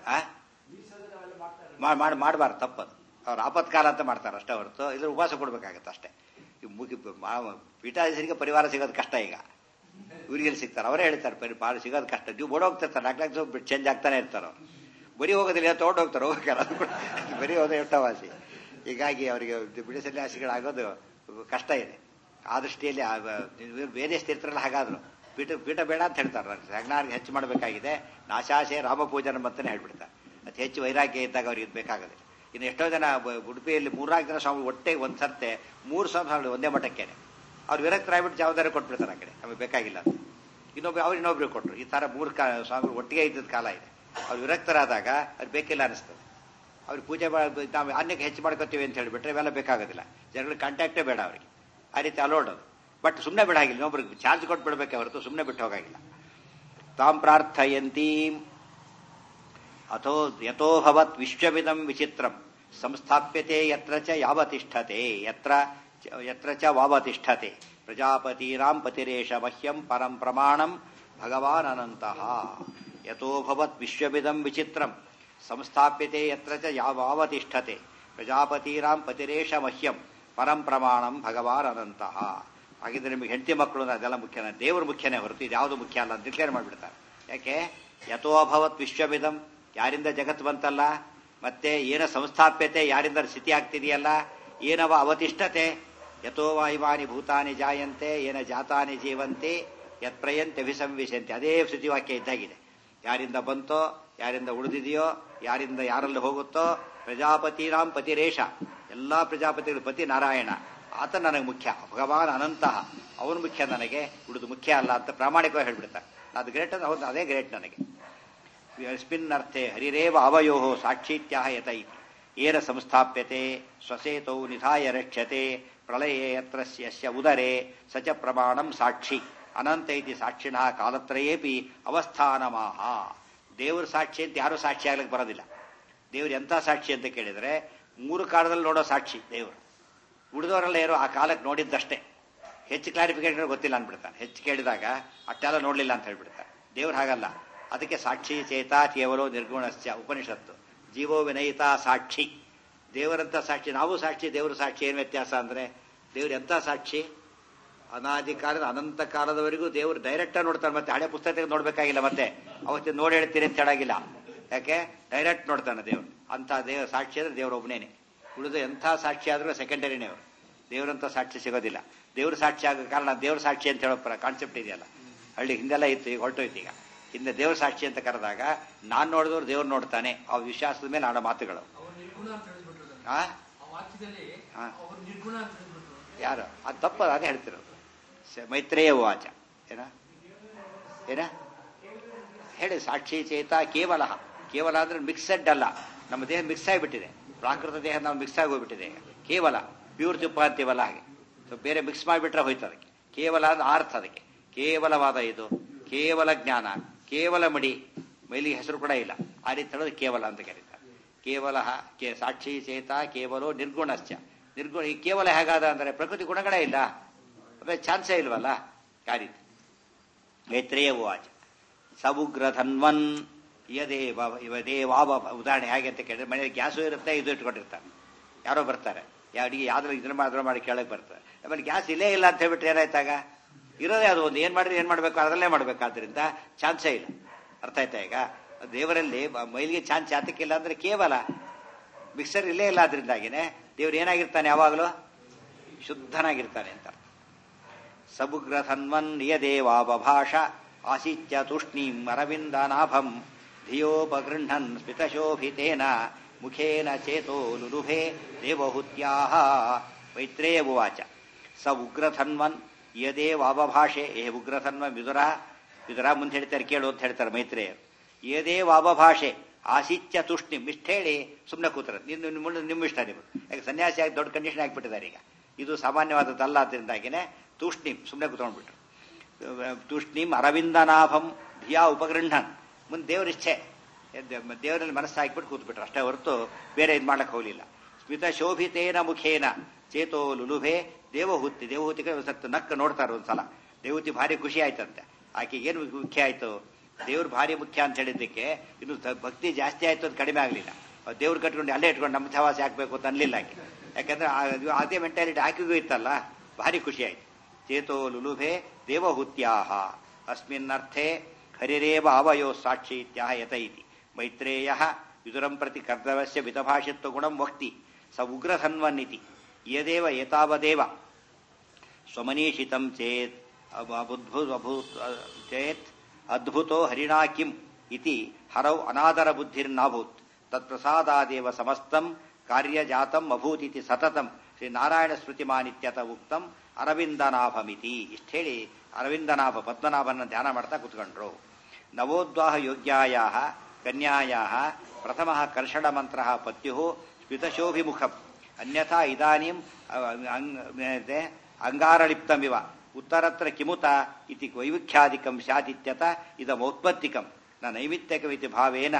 ಮಾಡಿ ಮಾಡಬಾರ್ದು ತಪ್ಪದು ಅವ್ರು ಆಪತ್ಕಾಲ ಅಂತ ಮಾಡ್ತಾರೆ ಅಷ್ಟೇ ಹೊರತು ಇದ್ರ ಉಪವಾಸ ಕೊಡ್ಬೇಕಾಗತ್ತೆ ಅಷ್ಟೇ ಪೀಠಾಧೀಶರಿಗೆ ಪರಿವಾರ ಸಿಗೋದು ಕಷ್ಟ ಈಗ ಇವ್ರಿಗೆಲ್ಲಿ ಸಿಗ್ತಾರೆ ಅವರೇ ಹೇಳ್ತಾರೆ ಪರಿ ಭಾಳ ಸಿಗೋದು ಕಷ್ಟ ನೀವು ಓಡ್ ಹೋಗ್ತಿರ್ತಾರೆ ನಾಲ್ಕು ನಾಲ್ಕು ಚೇಂಜ್ ಆಗ್ತಾನೆ ಇರ್ತಾರೆ ಅವ್ರು ಬರೀ ಹೋಗೋದಿಲ್ಲ ತೊಗೊಂಡು ಹೋಗ್ತಾರೆ ಹೋಗಕ್ಕೆ ಅದು ಕೂಡ ಬರೀ ಹೋದ ಎಷ್ಟವಾಸಿ ಹೀಗಾಗಿ ಅವರಿಗೆ ಬಿಡಿ ಸನ್ಯಾಸಿಗಳಾಗೋದು ಕಷ್ಟ ಇದೆ ಆ ದೃಷ್ಟಿಯಲ್ಲಿ ಬೇರೆ ಸ್ಥಿರತ್ರಲ್ಲ ಹಾಗಾದ್ರು ಪೀಠ ಪೀಠ ಬೇಡ ಅಂತ ಹೇಳ್ತಾರೆ ಸಜ್ಞಾನಿಗೆ ಹೆಚ್ಚು ಮಾಡಬೇಕಾಗಿದೆ ನಾಶಾಶೆ ರಾಮಪೂಜನ ಅಂತಾನೆ ಹೇಳ್ಬಿಡ್ತಾರೆ ಅತಿ ಹೆಚ್ಚು ವೈರಾಗ್ಯ ಇದ್ದಾಗ ಅವ್ರಿಗೆ ಬೇಕಾಗೋದಿಲ್ಲ ಇನ್ನು ಎಷ್ಟೋ ಜನ ಉಡುಪಿಯಲ್ಲಿ ಮೂರ್ನಾಲ್ಕು ಜನ ಸ್ವಾಮಿ ಒಟ್ಟೆ ಒಂದು ಸರ್ತೆ ಮೂರು ಸ್ವಾಮಿ ಒಂದೇ ಮಠಕ್ಕೇನೆ ಅವ್ರು ವಿರಕ್ತರಾಗ್ಬಿಟ್ಟು ಜವಾಬ್ದಾರಿ ಕೊಟ್ಬಿಡ್ತಾರೆ ಆ ಕಡೆ ನಮಗೆ ಬೇಕಾಗಿಲ್ಲ ಅಂತ ಇನ್ನೊಬ್ರು ಅವ್ರು ಇನ್ನೊಬ್ರು ಕೊಟ್ಟರು ಈ ತರ ಮೂರು ಕಾ ಸ್ವಾಮಿಗಳು ಒಟ್ಟಿಗೆ ಇದ್ದದ ಕಾಲ ಇದೆ ಅವ್ರು ವಿರಕ್ತರಾದಾಗ ಅದು ಬೇಕಿಲ್ಲ ಅನಿಸ್ತದೆ ಅವ್ರು ಪೂಜೆ ನಾವು ಅನ್ನಕ್ಕೆ ಹೆಚ್ಚು ಮಾಡ್ಕೋತೀವಿ ಅಂತ ಹೇಳಿಬಿಟ್ರೆ ಇವೆಲ್ಲ ಬೇಕಾಗೋದಿಲ್ಲ ಜನಗಳಿಗೆ ಕಾಂಟ್ಯಾಕ್ಟೇ ಬೇಡ ಅವರಿಗೆ ಆ ರೀತಿ ಅಲೋಡ್ ಅದು ಬಟ್ ಸುಮ್ಮನೆ ಬಿಡಾಗಿಲ್ಲ ಇನ್ನೊಬ್ರಿಗೆ ಚಾರ್ಜ್ ಕೊಟ್ಟು ಬಿಡಬೇಕೆ ಹೊರತು ಸುಮ್ಮನೆ ಬಿಟ್ಟು ಹೋಗಾಗಿಲ್ಲ ತಾಂ ಪ್ರಾರ್ಥಯಂತೀಂ ಅಥೋ ಯಥೋಭವತ್ ವಿಶ್ವವಿದಂ ವಿಚಿತ್ರಂ ಸಂಸ್ಥಾಪ್ಯತೆ ಯತ್ರ ಚ ಯಾವತಿಷ್ಠತೆ ಯತ್ರ ಚ- ಯತ್ರ ಚ ವಾವತಿಷ್ಠತೆ ಪ್ರಜಾಪತೀನಾಂ ಪತಿರೇಶ ಮಹ್ಯಂ ಪರಂ ಪ್ರಮಾಣಂ ಭಗವಾನ್ ಅನಂತಃ ಯಥೋಭವತ್ ವಿಶ್ವವಿದಂ ವಿಚಿತ್ರಂ ಸಂಸ್ಥಾಪ್ಯತೆ ಯತ್ರ ಚ ಯಾವಾವತಿಷ್ಠತೆ ಪ್ರಜಾಪತೀನಾಂ ಪತಿರೇಶ ಮಹ್ಯಂ ಪರಂ ಪ್ರಮಾಣಂ ಭಗವಾನ್ ಅನಂತಃ ಹಾಗಿದ್ರೆ ನಿಮಗೆ ಹೆಂಡತಿ ಮಕ್ಕಳು ಅಂದ್ರೆ ಅದೆಲ್ಲ ಮುಖ್ಯನ ದೇವರು ಮುಖ್ಯನೇ ಹೊರತು ಇದು ಯಾವುದು ಮುಖ್ಯ ಅಲ್ಲ ಅಂತ ಡಿಕ್ಲೇರ್ ಮಾಡಿಬಿಡ್ತಾರೆ ಯಾಕೆ ಯಥೋ ಅಭವತ್ ವಿಶ್ವವಿದಂ ಯಾರಿಂದ ಜಗತ್ತು ಬಂತಲ್ಲ ಮತ್ತೆ ಏನ ಸಂಸ್ಥಾಪ್ಯತೆ ಯಾರಿಂದ ಸ್ಥಿತಿ ಆಗ್ತಿದೆಯಲ್ಲ ಏನವ ಅವತಿಷ್ಠತೆ ಯಥೋ ವಾಯುವಾನಿ ಭೂತಾನಿ ಜಾಯಂತೆ ಏನ ಜಾತಾನಿ ಜೀವಂತೆ ಯತ್ಪ್ರಯಂತೆ ಅಭಿಸಂವಿಶಂತೆ ಅದೇ ಸ್ಥಿತಿವಾಕ್ಯ ಇದ್ದಾಗಿದೆ ಯಾರಿಂದ ಬಂತೋ ಯಾರಿಂದ ಉಳಿದಿದೆಯೋ ಯಾರಿಂದ ಯಾರಲ್ಲಿ ಹೋಗುತ್ತೋ ಪ್ರಜಾಪತಿರಾಮ್ ಪತಿರೇಶ ಎಲ್ಲಾ ಪ್ರಜಾಪತಿಗಳ ಪತಿ ನಾರಾಯಣ ಆತ ನನಗೆ ಮುಖ್ಯ ಭಗವಾನ್ ಅನಂತಹ ಅವನು ಮುಖ್ಯ ನನಗೆ ಉಳಿದು ಮುಖ್ಯ ಅಲ್ಲ ಅಂತ ಪ್ರಾಮಾಣಿಕವಾಗಿ ಹೇಳ್ಬಿಡ್ತಾರೆ ಅದು ಗ್ರೇಟ್ ಅಂದ್ರೆ ಹೌದು ಅದೇ ಗ್ರೇಟ್ ನನಗೆ ಯಸ್ಮಿನ್ ಅರ್ಥೆ ಹರಿರೇವ ಅವಯೋ ಸಾಕ್ಷೀತ್ಯಾಹ ಯತ ಇತಿ ಏನ ಸಂಸ್ಥಾಪ್ಯತೆ ಸ್ವಸೇತೌ ನಿಧಾಯ ರಕ್ಷ್ಯತೆ ಪ್ರಳಯೇ ಯತ್ರ ಯಸ್ಯ ಉದರೆ ಸ ಚ ಪ್ರಮಾಣಂ ಸಾಕ್ಷಿ ಅನಂತ ಇತಿ ಸಾಕ್ಷಿಣ ಕಾಲತ್ರಯೇಪಿ ಅವಸ್ಥಾನಮಾಹ ದೇವ್ರ ಸಾಕ್ಷಿ ಅಂತ ಯಾರು ಸಾಕ್ಷಿ ಆಗ್ಲಿಕ್ಕೆ ಬರೋದಿಲ್ಲ ದೇವ್ರು ಎಂಥ ಸಾಕ್ಷಿ ಅಂತ ಕೇಳಿದ್ರೆ ಮೂರು ಕಾಲದಲ್ಲಿ ನೋಡೋ ಸಾಕ್ಷಿ ದೇವರು ಉಳಿದವರೆಲ್ಲ ಯಾರು ಆ ಕಾಲಕ್ಕೆ ನೋಡಿದ್ದಷ್ಟೇ ಹೆಚ್ಚು ಕ್ಲಾರಿಫಿಕೇಶನ್ ಗೊತ್ತಿಲ್ಲ ಅಂದ್ಬಿಡ್ತಾನೆ ಹೆಚ್ಚು ಕೇಳಿದಾಗ ಅಷ್ಟೆಲ್ಲ ನೋಡಲಿಲ್ಲ ಅಂತ ಹೇಳ್ಬಿಡ್ತಾನೆ ದೇವ್ರು ಹಾಗಲ್ಲ ಅದಕ್ಕೆ ಸಾಕ್ಷಿ ಚೇತ ಕೇವಲೋ ನಿರ್ಗುಣಶ್ಚ ಉಪನಿಷತ್ತು ಜೀವೋ ವಿನಯಿತ ಸಾಕ್ಷಿ ದೇವರಂತ ಸಾಕ್ಷಿ ನಾವು ಸಾಕ್ಷಿ ದೇವರು ಸಾಕ್ಷಿ ಏನು ವ್ಯತ್ಯಾಸ ಅಂದ್ರೆ ದೇವ್ರು ಎಂತ ಸಾಕ್ಷಿ ಅನಾದಿ ಕಾಲದ ಅನಂತ ಕಾಲದವರೆಗೂ ದೇವರು ಡೈರೆಕ್ಟ್ ನೋಡ್ತಾನೆ ಮತ್ತೆ ಹಳೆ ಪುಸ್ತಕ ನೋಡ್ಬೇಕಾಗಿಲ್ಲ ಮತ್ತೆ ಅವತ್ತಿನ ನೋಡಿ ಹೇಳ್ತೀನಿ ಅಂತ ಹೇಳಾಗಿಲ್ಲ ಯಾಕೆ ಡೈರೆಕ್ಟ್ ನೋಡ್ತಾನೆ ದೇವ್ರು ಅಂತ ದೇವ ಸಾಕ್ಷಿ ಅಂದ್ರೆ ದೇವ್ರ ಒಬ್ಬನೇನೆ ಉಳಿದ ಎಂಥ ಸಾಕ್ಷಿ ಆದ್ರೂ ಸೆಕೆಂಡರಿನೇ ಅವರು ದೇವರಂತ ಸಾಕ್ಷಿ ಸಿಗೋದಿಲ್ಲ ದೇವ್ರ ಸಾಕ್ಷಿ ಆಗೋ ಕಾರಣ ದೇವ್ರ ಸಾಕ್ಷಿ ಅಂತ ಹೇಳೋ ಕಾನ್ಸೆಪ್ಟ್ ಇದೆಯಲ್ಲ ಹಳ್ಳಿ ಹಿಂದೆಲ್ಲ ಇತ್ತು ಈಗ ಹೊರಟೋಯ್ತು ಈಗ ಹಿಂದೆ ದೇವ್ರ ಸಾಕ್ಷಿ ಅಂತ ಕರೆದಾಗ ನಾನ್ ನೋಡಿದವ್ರು ದೇವ್ರು ನೋಡ್ತಾನೆ ಆ ವಿಶ್ವಾಸದ ಮೇಲೆ ಆಡೋ ಮಾತುಗಳು ಅವ್ರು ನಿರ್ಗುಣ ಅಂತ ಹೇಳಿಬಿಟ್ರು ಅದನ್ನ. ಆ ಆ ವಾಕ್ಯದಲ್ಲಿ ಹಾ. ಅವ್ರು ನಿರ್ಗುಣ ಅಂತ ಹೇಳಿಬಿಟ್ರು ಯಾರು ಅದು ತಪ್ಪ ಅದೇ ಹೇಳ್ತಿರೋದು ಸ- ಮೈತ್ರೇಯ ವಾಚ ಏನ ಏನ ಹೇಳಿ ಸಾಕ್ಷಿ ಚೇತ ಕೇವಲ ಕೇವಲ ಅಂದ್ರೆ ಮಿಕ್ಸೆಡ್ ಅಲ್ಲ ನಮ್ಮ ದೇಹ ಮಿಕ್ಸ್ ಆಗಿಬಿಟ್ಟಿದೆ ಪ್ರಾಕೃತ ದೇಹ ನಾವು ಮಿಕ್ಸ್ ಆಗೋಗ್ಬಿಟ್ಟಿದೆ ಈಗ ಕೇವಲ ಪ್ಯೂರ್ ತುಪ್ಪ ಅಂತೀವಲ್ಲ ಹಾಗೆ ಸೊ ಬೇರೆ ಮಿಕ್ಸ್ ಮಾಡಿಬಿಟ್ರೆ ಹೋಯ್ತು ಅದಕ್ಕೆ ಕೇವಲ ಅಂದ್ರೆ ಅರ್ಥ ಅದಕ್ಕೆ ಕೇವಲವಾದ ಇದು ಕೇವಲ ಜ್ಞಾನ ಕೇವಲ ಮಡಿ ಮೈಲಿಗೆ ಹೆಸರು ಕೂಡ ಇಲ್ಲ ಆ ರೀತಿ ಹೇಳೋದು ಕೇವಲ ಅಂತ ಕರೀತಾರೆ ಕೇವಲ ಕೇ ಸಾಕ್ಷಿ ಚೇತ ಕೇವಲೋ ನಿರ್ಗುಣಶ್ಚ ನಿರ್ಗುಣ ಈ ಕೇವಲ ಹೇಗಾದ ಅಂದರೆ ಪ್ರಕೃತಿ ಗುಣಗಳೇ ಇಲ್ಲ ಅದೇ ಚಾನ್ಸೇ ಇಲ್ವಲ್ಲ ಆ ರೀತಿ ಮೈತ್ರೇಯ ವಾಚ ಸಬುಗ್ರಧನ್ವನ್ ಯದೇವ ಇವದೇವಾವ ಉದಾಹರಣೆ ಹೇಗೆ ಅಂತ ಕೇಳಿದ್ರೆ ಮನೆಯಲ್ಲಿ ಗ್ಯಾಸು ಇರುತ್ತೆ ಇದು ಇಟ್ಕೊಂಡಿರ್ತಾರೆ ಯಾರೋ ಬರ್ತಾರೆ ಯಾವ ಅಡಿಗೆ ಯಾವ್ದ್ರ ಇದ್ರ ಮಾಡಿ ಅದ್ರ ಮಾಡಿ ಕೇಳಕ್ ಬರ್ತಾರೆ ಆಮೇಲೆ ಗ್ಯಾಸ್ ಇಲ್ಲೇ ಇಲ್ಲ ಅಂತ ಹೇಳ್ಬಿಟ್ರೆ ಏನಾಯ್ತಾಗ ಇರೋದೇ ಅದು ಒಂದು ಏನ್ ಮಾಡಿದ್ರೆ ಏನ್ ಮಾಡ್ಬೇಕು ಅದರಲ್ಲೇ ಮಾಡ್ಬೇಕಾದ್ರಿಂದ ಚಾನ್ಸೇ ಇಲ್ಲ ಅರ್ಥ ಆಯ್ತಾ ಈಗ ದೇವರಲ್ಲಿ ಮ- ಮೈಲಿಗೆ ಚಾನ್ಸ್ ಯಾತಕ್ಕಿಲ್ಲ ಅಂದ್ರೆ ಕೇವಲ ಮಿಕ್ಸರ್ ಇಲ್ಲೇ ಇಲ್ಲ ಅದರಿಂದಾಗಿನೇ ದೇವ್ರು ಏನಾಗಿರ್ತಾನೆ ಯಾವಾಗಲೂ ಶುದ್ಧನಾಗಿರ್ತಾನೆ ಅಂತ ಸಬುಗ್ರಧನ್ವನ್ ನಿಯದೇವಾಬಭಾಷ ಆಸಿತ್ಯ ತೂಷ್ಣೀಂ ಅರವಿಂದನಾಭಂ ಧಿಯೋಪಗೃಹ್ಣನ್ ಸ್ಮಿತಶೋಭಿತೇನ ಮುಖೇನ ಚೇತೋ ಲುಲುಭೆ ದೇವಹುತ್ಯಾಹ ಮೈತ್ರೇಯ ಉವಾಚ ಸ ಉಗ್ರಧನ್ವನ್ ಯದೇವಾಬಭಾಷೆ ಏ ಉಗ್ರಧನ್ವ ವಿದುರ ವಿದುರ ಮುಂದೆ ಹೇಳ್ತಾರೆ ಕೇಳು ಅಂತ ಹೇಳ್ತಾರೆ ಮೈತ್ರೇಯರು ಯದೇವಾಬಭಾಷೆ ಆಸಿತ್ಯ ತುಷ್ಣಿಂ ಇಷ್ಟ ಹೇಳಿ ಸುಮ್ಮನೆ ಕೂತಾರೆ ನಿನ್ನ ನಿಮ್ಮ ನಿಮ್ಮ ಇಷ್ಟ ನೀವು ಯಾಕೆ ಸನ್ಯಾಸಿ ಆಗಿ ದೊಡ್ಡ ಕಂಡೀಷನ್ ಆಗಿಬಿಟ್ಟಿದ್ದಾರೆ ಈಗ ಇದು ಸಾಮಾನ್ಯವಾದದ್ದಲ್ಲ ಅದರಿಂದಾಗಿನೇ ತೂಷ್ಣಿಂ ಸುಮ್ಮನೆ ಕೂತ್ಕೊಂಡ್ಬಿಟ್ರು ತೂಷ್ಣಿಂ ಅರವಿಂದನಾಭಂ ಧಿಯಾ ಉಪಗೃಹ್ಣನ್ ಮುಂದೆ ದೇವ್ರ ಇಚ್ಛೆ ಎದ್ದ- ದೇವರಲ್ಲಿ ಮನಸ್ಸು ಹಾಕ್ಬಿಟ್ಟು ಕೂತ್ಬಿಟ್ರು ಅಷ್ಟೇ ಹೊರತು ಬೇರೆ ಇದು ಮಾಡಕ್ ಹೋಗಲಿಲ್ಲ ಸ್ಮಿತ ಶೋಭಿತೇನ ಮುಖೇನ ಚೇತೋ ಲುಲುಭೆ ದೇವಹೂತಿ ದೇವಹೂತಿಗೆ ಒಂದ್ ಸತ್ತು ನಕ್ಕ ನೋಡ್ತಾರೆ ಒಂದ್ಸಲ ದೇವಹೂತಿ ಭಾರಿ ಖುಷಿ ಆಯ್ತಂತೆ ಆಕೆ ಏನು ಮುಖ್ಯ ಆಯ್ತು ದೇವ್ರು ಭಾರಿ ಮುಖ್ಯ ಅಂತ ಹೇಳಿದ್ದಕ್ಕೆ ಇನ್ನು ತ- ಭಕ್ತಿ ಜಾಸ್ತಿ ಆಯ್ತು ಅದು ಕಡಿಮೆ ಆಗಲಿಲ್ಲ ದೇವ್ರು ಕಟ್ಕೊಂಡು ಅಲ್ಲೇ ಇಟ್ಕೊಂಡು ನಮ್ಮ ಸಹವಾಸ ಹಾಕ್ಬೇಕು ಅಂತ ಅನ್ಲಿಲ್ಲ ಆಕೆ ಯಾಕಂದ್ರೆ ಆ- ಅದು ಅದೇ ಮೆಂಟಾಲಿಟಿ ಆಕೆಗೂ ಇತ್ತಲ್ಲ ಭಾರಿ ಖುಷಿ ಆಯ್ತು ಚೇತೋ ಲುಲುಭೆ ದೇವಹೂತ್ಯಾಹ ಅಸ್ಮಿನ್ನರ್ಥೆ ಹರಿರೇವ ಅವಯೋ ಸಾಕ್ಷಿ ಇತ್ಯಾಹ ಯತ ಇತಿ ಮೈತ್ರೇಯ ವಿದುರಂ ಪ್ರತಿ ಕರ್ತವ್ಯಸ್ಯ ವಿತಭಾಷಿತ್ವ ಗುಣಂ ವಕ್ತಿ ಸ ಉಗ್ರಧನ್ವನ್ನಿತಿ ಯದೇವ ಏತಾವದೇವ ಸ್ವಮನೀಷಿತಂ ಚೇತ್ ಅಬ- ಅಬುದ್ಭು- ಅಭೂತ್ ಅ- ಚೇತ್ ಅದ್ಭುತೋ ಹರಿಣಾ ಕಿಂ ಇತಿ ಹರೌ ಅನಾದರ ಬುದ್ಧಿರ್ನಾಭೂತ್ ತತ್ಪ್ರಸಾದಾದೇವ ಸಮಸ್ತಂ ಕಾರ್ಯಜಾತಂ ಅಭೂತಿತಿ ಸತತಂ ಶ್ರೀ ನಾರಾಯಣ ಸ್ಮೃತಿಮಾನಿತ್ಯತ ಉಕ್ತಂ ಅರವಿಂದನಾಭಮಿತಿ ಇಷ್ಟ ಹೇಳಿ ಅರವಿಂದನಾಭ ಪದ್ಮನಾಭನ ಧ್ಯಾನ ಮಾಡ್ತಾ ಕುತ್ಕೊಂಡ್ರು ನವೋದ್ವಾಹ ಯೋಗ್ಯಾಯ ಕನ್ಯಾಯ ಪ್ರಥಮ ಕರ್ಷಣ ಮಂತ್ರ ಪತ್ಯು ಸ್ಮಿತಶೋಭಿಮುಖಂ ಅನ್ಯಥಾ ಇದಾನಿಂ ಅಂಗಾರಳಿಪ್ತಮಿವ ಉತ್ತರತ್ರ ಕಿಮುತ ಇತಿ ವೈವಿಖ್ಯಾದಿಕಂ ಸ್ಯಾದಿತ್ಯತ ಇದಮೌತ್ಪತ್ತಿಕಂ ನ ನೈಮಿತ್ಯಕಮಿತಿ ಭಾವೇನ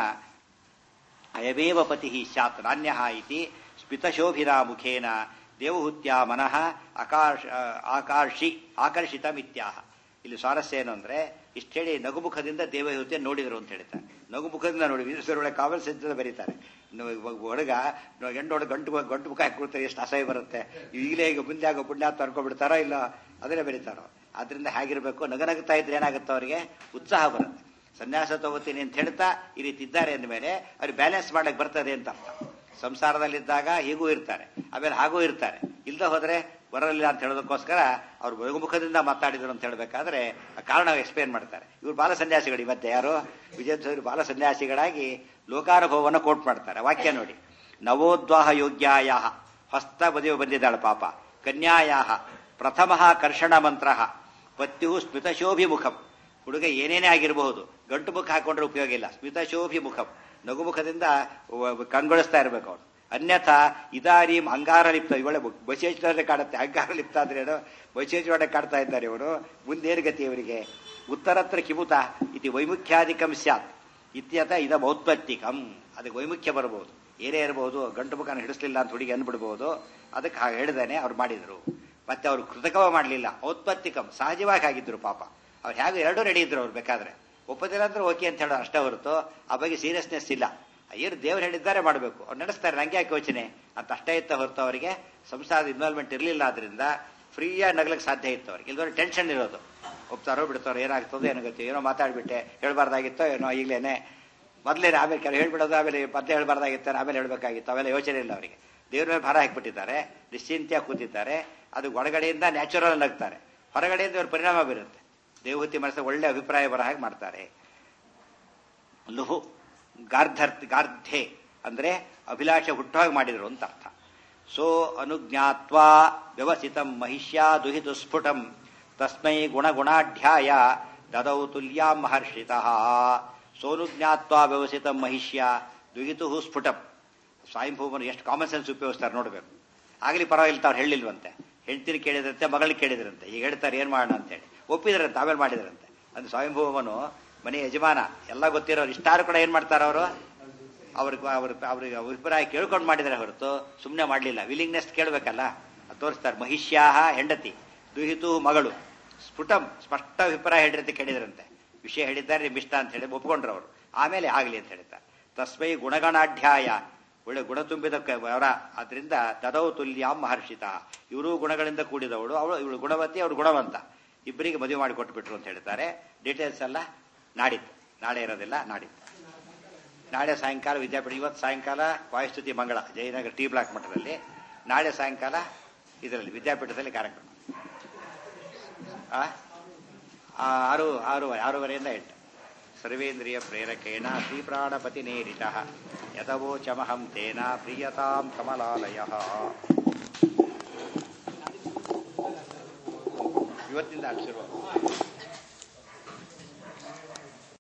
ಅಯಮೇವ ಪತಿ ಸ್ಯಾತ್ ನಾಣ್ಯ ಇತಿ ಸ್ಮಿತಶೋಭಿರಾ ಮುಖೇನ ದೇವಹೂತ್ಯ ಮನಃ ಆಕಾಶ ಆಕರ್ಷಿ ಆಕರ್ಷಿತಮಿತ್ಯಾಹ ಇಲ್ಲಿ ಸ್ವಾರಸ್ಯ ಏನು ಅಂದ್ರೆ ಇಷ್ಟು ಹೇಳಿ ನಗುಮುಖದಿಂದ ದೇವಹೂತ್ಯ ನೋಡಿದ್ರು ಅಂತ ಹೇಳ್ತಾರೆ ನಗುಮುಖದಿಂದ ನೋಡಿ ಒಳ್ಳೆ ಕಾವಲ್ ಸಿದ್ಧತೆ ಬರೀತಾರೆ ಹುಡುಗ ಹೆಣ್ಣೊಳಗೆ ಗಂಟು ಗಂಟು ಮುಖ ಹಾಕಿಕೊಡ್ತಾರೆ ಎಷ್ಟು ಅಸಹ್ಯ ಬರುತ್ತೆ ಈಗಲೇ ಈಗ ಮುಂದೆ ಆಗೋ ಪುಣ್ಯಾತ್ ಅನ್ಕೊಂಡ್ಬಿಡ್ತಾರೋ ಇಲ್ಲ ಅದನ್ನೇ ಬರೀತಾರೋ ಆದ್ರಿಂದ ಹೇಗಿರ್ಬೇಕು ನಗನಗ್ತಾ ಇದ್ರೆ ಏನಾಗುತ್ತೆ ಅವರಿಗೆ ಉತ್ಸಾಹ ಬರುತ್ತೆ ಸನ್ಯಾಸ ತಗೋತೀನಿ ಅಂತ ಹೇಳ್ತಾ ಈ ರೀತಿ ಇದ್ದಾರೆ ಅಂದಮೇಲೆ ಅವ್ರಿಗೆ ಬ್ಯಾಲೆನ್ಸ್ ಮಾಡಕ್ ಬರ್ತದೆ ಅಂತ ಅರ್ಥ ಸಂಸಾರದಲ್ಲಿದ್ದಾಗ ಹೀಗೂ ಇರ್ತಾರೆ ಆಮೇಲೆ ಹಾಗೂ ಇರ್ತಾರೆ ಇಲ್ದ ಹೋದ್ರೆ ಬರಲಿಲ್ಲ ಅಂತ ಹೇಳೋದಕ್ಕೋಸ್ಕರ ಅವ್ರು ಬಗುಮುಖದಿಂದ ಮಾತಾಡಿದ್ರು ಅಂತ ಹೇಳ್ಬೇಕಾದ್ರೆ ಆ ಕಾರಣ ಎಕ್ಸ್ಪ್ಲೇನ್ ಮಾಡ್ತಾರೆ ಇವ್ರು ಬಾಲ ಸನ್ಯಾಸಿಗಳು ಇವತ್ತೆ ಯಾರು ವಿಜಯ ಬಾಲ ಸನ್ಯಾಸಿಗಳಾಗಿ ಲೋಕಾನುಭವವನ್ನು ಕೋಟ್ ಮಾಡ್ತಾರೆ ವಾಕ್ಯ ನೋಡಿ ನವೋದ್ವಾಹ ಯೋಗ್ಯಾಯ ಹಸ್ತ ಬದಿಯು ಬಂದಿದ್ದಾಳೆ ಪಾಪ ಕನ್ಯಾಯಾಹ ಪ್ರಥಮ ಕರ್ಷಣ ಮಂತ್ರ ಪತ್ಯು ಸ್ಮಿತಶೋಭಿಮುಖಂ ಹುಡುಗ ಏನೇನೇ ಆಗಿರಬಹುದು ಗಂಟು ಮುಖ ಹಾಕೊಂಡ್ರೆ ಉಪಯೋಗ ಇಲ್ಲ ಸ್ಮಿತಶೋಭಿಮುಖಂ ನಗುಮುಖದಿಂದ ಕಂಗೊಳಿಸ್ತಾ ಇರಬೇಕು ಅವನು ಅನ್ಯಥಾ ಇದಾರೀಂ ಅಂಗಾರ ಲಿಪ್ತ ಇವಳೆ ಬಸೇಶ್ವರೇ ಕಾಡುತ್ತೆ ಅಂಗಾರ ಲಿಪ್ತ ಅಂದ್ರೆ ಏನು ಬಸೇಶ್ವರೇ ಕಾಡ್ತಾ ಇದ್ದಾರೆ ಇವರು ಮುಂದೇನು ಗತಿ ಇವರಿಗೆ ಉತ್ತರತ್ರ ಕಿಮುತ ಇತಿ ವೈಮುಖ್ಯಾಧಿಕಂ ಸ್ಯಾತ್ ಇತ್ಯತ ಇದ ಮೌತ್ಪತ್ತಿಕಂ ಅದಕ್ಕೆ ವೈಮುಖ್ಯ ಬರಬಹುದು ಏನೇ ಇರಬಹುದು ಗಂಟು ಮುಖನ ಹಿಡಿಸ್ಲಿಲ್ಲ ಅಂತ ಹುಡುಗಿ ಅನ್ಬಿಡ್ಬಹುದು ಅದಕ್ಕೆ ಹಾಗೆ ಹೇಳಿದಾನೆ ಅವ್ರು ಮಾಡಿದ್ರು ಮತ್ತೆ ಅವರು ಕೃತಕವ ಮಾಡಲಿಲ್ಲ ಔತ್ಪತ್ತಿಕಂ ಸಹಜವಾಗಿ ಆಗಿದ್ರು ಪಾಪ ಅವ್ರು ಹೇಗೆ ಎರಡೂ ರೆಡಿ ಇದ್ರು ಅವ್ರು ಬೇಕಾದ್ರೆ ಒಪ್ಪದಿಲ್ಲ ಅಂದ್ರೆ ಓಕೆ ಅಂತ ಹೇಳೋ ಅಷ್ಟೇ ಹೊರತು ಆ ಬಗ್ಗೆ ಸೀರಿಯಸ್ನೆಸ್ ಇಲ್ಲ ಏನು ದೇವ್ರು ಹೇಳಿದ್ದಾರೆ ಮಾಡಬೇಕು ಅವ್ರು ನಡೆಸ್ತಾರೆ ನಂಗೆ ಯಾಕೆ ಯೋಚನೆ ಅಂತ ಅಷ್ಟೇ ಇತ್ತ ಹೊರತು ಅವರಿಗೆ ಸಂಸಾರದ ಇನ್ವಾಲ್ವ್ಮೆಂಟ್ ಇರಲಿಲ್ಲ ಆದ್ರಿಂದ ಫ್ರೀಯಾಗಿ ನಗ್ಲಕ್ಕೆ ಸಾಧ್ಯ ಇತ್ತು ಅವ್ರಿಗೆ ಇಲ್ದವ್ರು ಟೆನ್ಷನ್ ಇರೋದು ಒಪ್ತಾರೋ ಬಿಡ್ತಾರೋ ಏನಾಗ್ತದೋ ಏನೋ ಗೊತ್ತು ಏನೋ ಮಾತಾಡ್ಬಿಟ್ಟೆ ಹೇಳ್ಬಾರ್ದಾಗಿತ್ತೋ ಏನೋ ಈಗಲೇನೆ ಮೊದಲೇನೆ ಆಮೇಲೆ ಕೆಲವು ಹೇಳ್ಬಿಡೋದು ಆಮೇಲೆ ಮತ್ತೆ ಹೇಳ್ಬಾರ್ದಾಗಿತ್ತು ಆಮೇಲೆ ಹೇಳ್ಬೇಕಾಗಿತ್ತು ಅವೆಲ್ಲ ಯೋಚನೆ ಇಲ್ಲ ಅವರಿಗೆ ದೇವ್ರ ಮೇಲೆ ಭಾರ ಹಾಕ್ಬಿಟ್ಟಿದ್ದಾರೆ ನಿಶ್ಚಿಂತೆಯಾಗಿ ಕೂತಿದ್ದಾರೆ ಅದು ಒಳಗಡೆಯಿಂದ ನ್ಯಾಚುರಲ್ ನಗ್ತಾರೆ ಹೊರಗಡೆಯಿಂದ ಇವ್ರ ಪರಿಣಾಮ ಬೀರುತ್ತೆ ದೇವಹೂತಿ ಮನಸ್ಸ ಒಳ್ಳೆ ಅಭಿಪ್ರಾಯ ಬರೋ ಹಾಗೆ ಮಾಡ್ತಾರೆ ಲುಹು ಗಾರ್ಧರ್ ಗಾರ್ಧೆ ಅಂದ್ರೆ ಅಭಿಲಾಷೆ ಹುಟ್ಟುಹಾಗೆ ಮಾಡಿದ್ರು ಅಂತ ಅರ್ಥ ಸೋ ಅನುಜ್ಞಾತ್ವಾ ವ್ಯವಸಿತಂ ಮಹಿಷ್ಯಾ ದುಹಿತು ಸ್ಫುಟಂ ತಸ್ಮೈ ಗುಣಗುಣಾಢ್ಯಾಯ ದದೌ ತುಲ್ಯಾಂ ಮಹರ್ಷಿತಃ ಸೋನುಜ್ಞಾತ್ವಾ ವ್ಯವಸಿತಂ ಮಹಿಷ್ಯ ದುಹಿತು ಸ್ಫುಟಂ ಸ್ವಯಂಭೂಮನು ಎಷ್ಟು ಕಾಮನ್ ಸೆನ್ಸ್ ಉಪಯೋಗಿಸ್ತಾರೆ ನೋಡಬೇಕು ಆಗಲಿ ಪರವಾಗಿಲ್ಲ ಅವ್ರು ಹೇಳಿಲ್ವಂತೆ ಹೆಂಡ್ತಿನ ಕೇಳಿದ್ರಂತೆ ಮಗಳಿಗೆ ಕೇಳಿದ್ರಂತೆ ಈಗ ಹೇಳ್ತಾರೆ ಏನ್ ಮಾಡೋಣ ಅಂತೇಳಿ ಒಪ್ಪಿದ್ರಂತೆ ಆಮೇಲೆ ಮಾಡಿದ್ರಂತೆ ಅಂದ್ರೆ ಸ್ವಯಂಭೂಮನು ಮನೆ ಯಜಮಾನ ಎಲ್ಲ ಗೊತ್ತಿರೋರು ಇಷ್ಟಾರು ಕೂಡ ಏನ್ ಮಾಡ್ತಾರೆ ಅವರು ಅವ್ರಿಗೆ ಅವ್ರ ಅವ್ರಿಗೆ ಅಭಿಪ್ರಾಯ ಕೇಳ್ಕೊಂಡು ಮಾಡಿದ್ರೆ ಹೊರತು ಸುಮ್ಮನೆ ಮಾಡಲಿಲ್ಲ ವಿಲಿಂಗ್ನೆಸ್ ಕೇಳಬೇಕಲ್ಲ ತೋರಿಸ್ತಾರೆ ಮಹಿಷ್ಯಾಹ ಹೆಂಡತಿ ದುಹಿತು ಮಗಳು ಸ್ಫುಟಂ ಸ್ಪಷ್ಟ ಅಭಿಪ್ರಾಯ ಹೇಳಿರಂತೆ ಕೇಳಿದ್ರಂತೆ ವಿಷಯ ಹೇಳಿದ್ದಾರೆ ನಿಮ್ಮಿಷ್ಟ ಅಂತ ಹೇಳಿ ಒಪ್ಕೊಂಡ್ರು ಅವರು ಆಮೇಲೆ ಆಗಲಿ ಅಂತ ಹೇಳ್ತಾರೆ ತಸ್ಮೈ ಗುಣಗಣಾಢ್ಯಾಯ ಒಳ್ಳೆ ಗುಣ ತುಂಬಿದ ಅವರ ಆದ್ರಿಂದ ತದೌ ತುಲ್ಯಾಂ ಮಹರ್ಷಿತ ಇವರು ಗುಣಗಳಿಂದ ಕೂಡಿದವಳು ಅವಳು ಇವಳು ಗುಣವತಿ ಅವಳು ಗುಣವಂತ ಇಬ್ಬರಿಗೆ ಮದುವೆ ಮಾಡಿ ಕೊಟ್ಬಿಟ್ರು ಅಂತ ಹೇಳ್ತಾರೆ ಡೀಟೇಲ್ಸ್ ಎಲ್ಲ ನಾಡಿದ್ದು ನಾಳೆ ಇರೋದಿಲ್ಲ ನಾಡಿದ್ದು ನಾಳೆ ಸಾಯಂಕಾಲ ವಿದ್ಯಾಪೀಠ ಇವತ್ತು ಸಾಯಂಕಾಲ ವಾಯುಸ್ತುತಿ ಮಂಗಳ ಜಯನಗರ ಟಿ ಬ್ಲಾಕ್ ಮಠದಲ್ಲಿ ನಾಳೆ ಸಾಯಂಕಾಲ ಇದರಲ್ಲಿ ವಿದ್ಯಾಪೀಠದಲ್ಲಿ ಕಾರ್ಯಕ್ರಮ ಆ? ಆ, ಆರು ಆರು ಆರೂವರೆಯಿಂದ ಎಂಟು ಸರ್ವೇಂದ್ರಿಯ ಪ್ರೇರಕೇಣ ಶ್ರೀಪ್ರಾಣಪತಿ ನೇರಿತ ಯಥವೋಚಮಹಂ ತೇನ ಪ್ರಿಯತಾಂ ಕಮಲಾಲಯ ಇವತ್ತಿಂದ ಶುರು